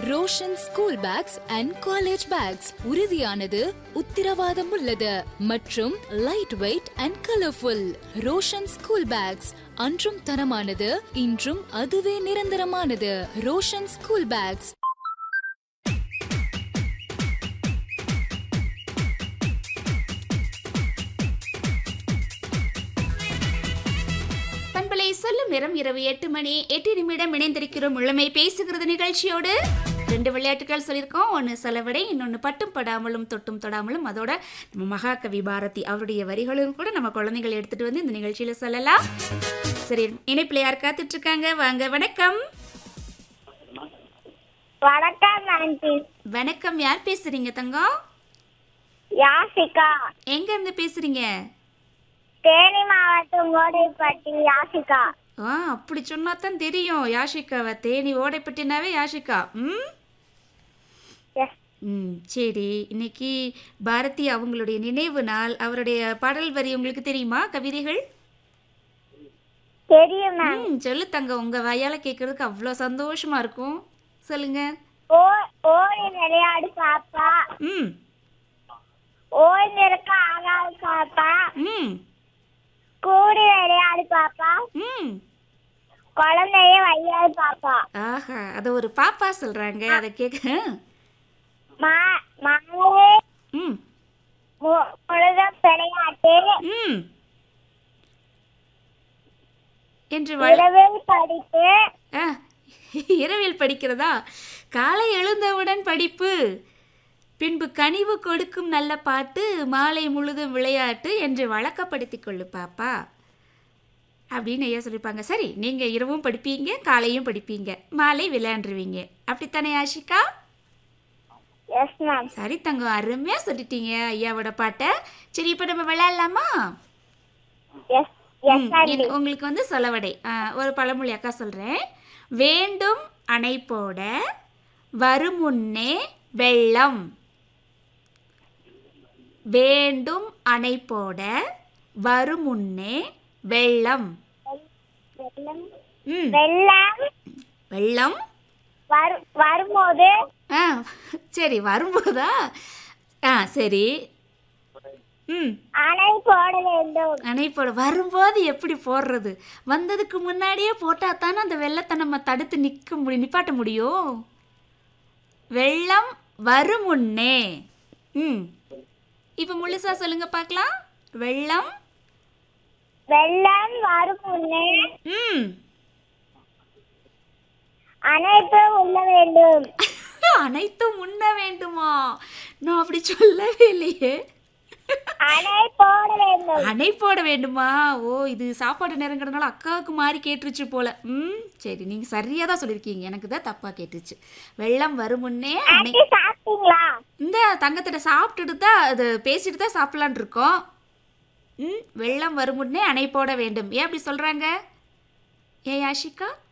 Roshan school bags and college bags உறுதியானது உத்தரவாதம் உள்ளது மற்றும் light weight and colourful Roshan school bags அன்றும் தரமானது இன்றும் அதுவே நிரந்தரமானது ரோஷன் ஸ்கூல் பேக்ஸ் பண்பலை சொல்லும் நேரம் இரவு எட்டு மணி எட்டு நிமிடம் இணைந்திருக்கிறோம் முழுமை பேசுகிறது நிகழ்ச்சியோடு ரெண்டு விளையாட்டுகள் சொல்லியிருக்கோம் ஒன்று செலவடை இன்னொன்று பட்டும் படாமலும் தொட்டும் தொடாமலும் அதோட நம்ம மகாகவி பாரதி அவருடைய வரிகளும் கூட நம்ம குழந்தைகள் எடுத்துட்டு வந்து இந்த நிகழ்ச்சியில சொல்லலாம் சரி இணைப்பில் யார் காத்துட்டு இருக்காங்க வாங்க வணக்கம் வணக்கம் ஆண்டி வணக்கம் யார் பேசுறீங்க தங்கம் யாசிகா எங்க இருந்து பேசுறீங்க தேனி மாவட்டம் கோடைப்பட்டி யாசிகா ஆ அப்படி சொன்னா தான் தெரியும் யாஷிகாவை தேனி ஓடைப்பட்டினாவே யாஷிகா ம் எஸ் ம் சரி இன்னைக்கு பாரதி அவங்களுடைய நினைவு நாள் அவருடைய பாடல் வரி உங்களுக்கு தெரியுமா கவிதைகள் தெரியும் மேம் ம் சொல்லு தங்க உங்க வாயால கேட்கறதுக்கு அவ்வளோ சந்தோஷமா இருக்கும் சொல்லுங்க ஓ ஓடி விளையாடு பாப்பா ம் ஓய்ந்திருக்க ஆகாது பாப்பா ம் கூடி விளையாடு பாப்பா ம் குழந்தைய வையாது பாப்பா ஆஹா அதை ஒரு பாப்பா சொல்றாங்க அதை கேட்க மா மாலே ம் மு- முழுதும் விளையாட்டு ம் என்று வள இரவில் படிப்பு ஆ, இரவில் படிக்கிறதா காலை எழுந்தவுடன் படிப்பு பின்பு கனிவு கொடுக்கும் நல்ல பாட்டு மாலை முழுதும் விளையாட்டு என்று வழக்கப்படுத்திக் கொள்ளு பாப்பா அப்படின்னு ஐயா சொல்லியிருப்பாங்க சரி நீங்கள் இரவும் படிப்பீங்க காலையும் படிப்பீங்க மாலை விளையாண்டுருவீங்க அப்படித்தானே ஆஷிகா எஸ் மேம் சரி தங்கம் அருமையாக சொல்லிட்டீங்க ஐயாவோட பாட்டை சரி இப்போ நம்ம விளையாடலாமா எஸ் எஸ் ம், ஆண்டி இது உங்களுக்கு வந்து சொலவடை ஆ, ஒரு பழமொழி அக்கா சொல்கிறேன் வேண்டும் அணை போட வருமுன்னே வெள்ளம் வேண்டும் அணை போட வருமுன்னே வெள்ளம் வெள்ளம் ம் வெள்ளம் வெள்ளம் வரு- வரும்போது ஆ சரி வரும்போதா ஆ சரி ம் அணை போட வேண்டும் அணை போட வரும்போது எப்படி போடுறது வந்ததுக்கு முன்னாடியே போட்டால் தானே அந்த வெள்ளத்தை நம்ம தடுத்து நிற்க முடியும் நிப்பாட்ட முடியும் வெள்ளம் வரும் முன்னே ம் இப்போ முழுசா சொல்லுங்க பார்க்கலாம் வெள்ளம் வெள்ளம் வரும் முன்னே ம் அணைப்பு உள்ள வேண்டும் அனைத்தும் உண்ண வேண்டுமா நான் அப்படி சொல்லவே இல்லையே அணை போட வேண்டும் அணை போட வேண்டுமா ஓ இது சாப்பாடு நேரங்கிறதுனால அக்காவுக்கு மாறி கேட்டுருச்சு போல ம் சரி நீங்கள் சரியாக தான் சொல்லியிருக்கீங்க எனக்கு தான் தப்பாக கேட்டுச்சு வெள்ளம் வரும் முன்னே அணை ஆண்டி சாப்பிட்டீங்களா இந்த தங்கத்திட்ட சாப்பிட்டுட்டு தான் அது பேசிட்டு தான் சாப்பிட்லான் இருக்கோம் ம் வெள்ளம் வரும் முன்னே அணை போட வேண்டும் ஏன் அப்படி சொல்கிறாங்க ஏன் யாஷிகா